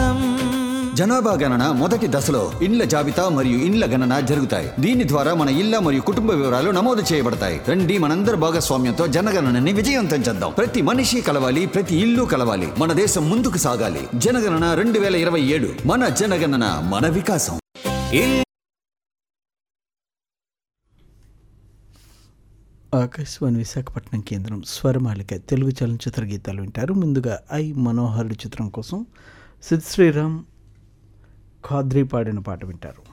వికాసం జనాభా గణన మొదటి దశలో ఇండ్ల జాబితా మరియు ఇండ్ల గణన జరుగుతాయి దీని ద్వారా మన ఇళ్ల మరియు కుటుంబ వివరాలు నమోదు చేయబడతాయి రండి మనందరి భాగస్వామ్యంతో జనగణనని విజయవంతం చేద్దాం ప్రతి మనిషి కలవాలి ప్రతి ఇల్లు కలవాలి మన దేశం ముందుకు సాగాలి జనగణన రెండు వేల ఇరవై ఏడు మన జనగణన మన వికాసం ఇల్ ఆకాశవాణి విశాఖపట్నం కేంద్రం స్వరమాలిక తెలుగు చలనచిత్ర గీతాలు వింటారు ముందుగా ఐ మనోహరుడు చిత్రం కోసం సిద్ శ్రీరామ్ ఖాద్రి పాడిన పాట వింటారు